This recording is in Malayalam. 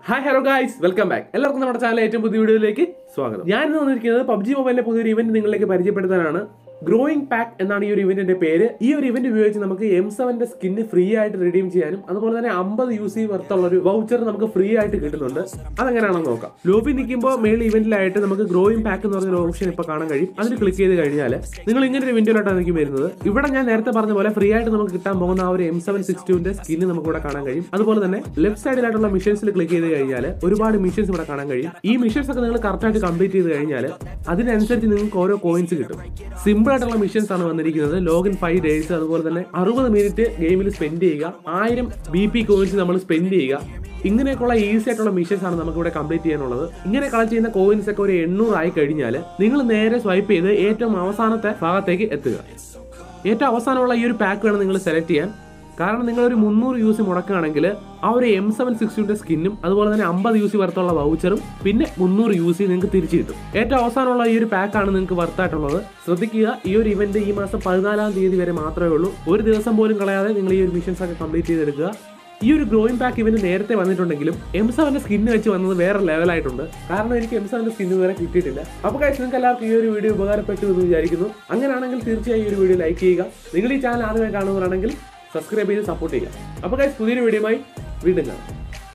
hi hello guys welcome back എല്ലാവർക്കും നമ്മുടെ ചാനൽ ഏറ്റവും പുതിയ വീഡിയോയിലേക്ക് സ്വാഗതം ഞാൻ ഇന്ന് വന്നിരിക്കുന്നത് പബ്ജി മൊബൈലിലെ പുതിയൊരു ഇവന്റ് നിങ്ങളിലേക്ക് പരിചയപ്പെടുത്താനാണ് ഗ്രോയിങ് പാക്ക് എന്നാണ് ഈ ഒരു ഇവന്റിന്റെ പേര് ഈ ഒരു ഇവന്റ് ഉപയോഗിച്ച് നമുക്ക് എം സെവന്റെ സ്കിന്ന് ഫ്രീ ആയിട്ട് റിഡീം ചെയ്യാനും അതുപോലെ തന്നെ അമ്പത് യു സി വർത്തുള്ള ഒരു വൗച്ചർ നമുക്ക് ഫ്രീ ആയിട്ട് കിട്ടുന്നുണ്ട് അതെങ്ങനെയാണെന്ന് നോക്കാം ലോബി നിൽക്കുമ്പോൾ മേളിൽ ഇവന്റിലായിട്ട് നമുക്ക് ഗ്രോയിങ് പാക്ക് എന്ന് പറഞ്ഞൊരു ഓപ്ഷൻ ഇപ്പോൾ കാണാൻ കഴിയും അതിൽ ക്ലിക്ക് ചെയ്ത് കഴിഞ്ഞാൽ നിങ്ങൾ ഇങ്ങനെ ഒരു വിൻഡോയിലോട്ടാണ് എനിക്ക് വരുന്നത് ഇവിടെ ഞാൻ നേരത്തെ പറഞ്ഞ പോലെ ഫ്രീ ആയിട്ട് നമുക്ക് കിട്ടാൻ പോകുന്ന ആ ഒരു എം സെവൻ സിക്സ് ടുവിന്റെ സ്കിന്ന് നമുക്ക് ഇവിടെ കാണാൻ കഴിയും അതുപോലെ തന്നെ ലെഫ്റ്റ് സൈഡിലായിട്ടുള്ള മിഷൻസിൽ ക്ലിക്ക് ചെയ്ത് കഴിഞ്ഞാൽ ഒരുപാട് മിഷൻസ് ഇവിടെ കാണാൻ കഴിയും ഈ മിഷൻസ് ഒക്കെ നിങ്ങൾ കറക്റ്റ് ആയിട്ട് കംപ്ലീറ്റ് ചെയ്ത് കഴിഞ്ഞാൽ അതിനനുസരിച്ച് നിങ്ങൾക്ക് ഓരോ കോയിൻസ് കിട്ടും സിമ്പിൾ ആയിട്ടുള്ള മിഷൻസ് ആണ് വന്നിരിക്കുന്നത് ലോഗിൻ ഫൈവ് ഡേയ്സ് അതുപോലെ തന്നെ അറുപത് മിനിറ്റ് ഗെയിമിൽ സ്പെൻഡ് ചെയ്യുക ആയിരം ബി പി കോയിൻസ് നമ്മൾ സ്പെൻഡ് ചെയ്യുക ഇങ്ങനെയൊക്കെയുള്ള ഈസി ആയിട്ടുള്ള മിഷൻസ് ആണ് നമുക്ക് ഇവിടെ കംപ്ലീറ്റ് ചെയ്യാനുള്ളത് ഇങ്ങനെ കളക്ട് ചെയ്യുന്ന കോയിൻസ് ഒക്കെ ഒരു എണ്ണൂറ് ആയി കഴിഞ്ഞാൽ നിങ്ങൾ നേരെ സ്വൈപ്പ് ചെയ്ത് ഏറ്റവും അവസാനത്തെ ഭാഗത്തേക്ക് എത്തുക ഏറ്റവും അവസാനമുള്ള ഈ ഒരു പാക്ക് വേണം നിങ്ങൾ സെലക്ട് ചെയ്യാൻ കാരണം നിങ്ങൾ ഒരു മുന്നൂറ് യു സി മുടക്കുകയാണെങ്കിൽ ആ ഒരു എം സെവൻ സിക്സ്റ്റിയുടെ സ്കിന്നും അതുപോലെ തന്നെ അമ്പത് യു സി വർത്തുള്ള വൗച്ചറും പിന്നെ മുന്നൂറ് യു സി നിങ്ങൾക്ക് തിരിച്ചു കിട്ടും ഏറ്റവും അവസാനമുള്ള ഈ ഒരു പാക്കാണ് നിങ്ങൾക്ക് വർത്തായിട്ടുള്ളത് ശ്രദ്ധിക്കുക ഈ ഒരു ഇവന്റ് ഈ മാസം പതിനാലാം തീയതി വരെ മാത്രമേ ഉള്ളൂ ഒരു ദിവസം പോലും കളയാതെ നിങ്ങൾ ഈ ഒരു മിഷൻസ് ഒക്കെ കംപ്ലീറ്റ് ചെയ്തെടുക്കുക ഈ ഒരു ഗ്രോയിങ് പാക്ക് ഇവന് നേരത്തെ വന്നിട്ടുണ്ടെങ്കിലും എം സെവന്റെ സ്കിന്ന് വെച്ച് വന്നത് വേറെ ലെവലായിട്ടുണ്ട് കാരണം എനിക്ക് എം സെവന്റെ സ്കിന്ന് വരെ കിട്ടിയിട്ടില്ല അപ്പോൾ കഴിച്ച് നിങ്ങൾക്ക് എല്ലാവർക്കും ഈ ഒരു വീഡിയോ ഉപകാരപ്പെട്ടു എന്ന് വിചാരിക്കുന്നു അങ്ങനെയാണെങ്കിൽ തീർച്ചയായും ഈ ഒരു വീഡിയോ ലൈക്ക് ചെയ്യുക നിങ്ങൾ ഈ ചാനൽ ആദ്യമായി കാണുന്നവരാണെങ്കിൽ സബ്സ്ക്രൈബ് ചെയ്ത് സപ്പോർട്ട് ചെയ്യുക അപ്പോൾ കഴിച്ച് പുതിയൊരു വീഡിയോയുമായി വീണ്ടും കാണാം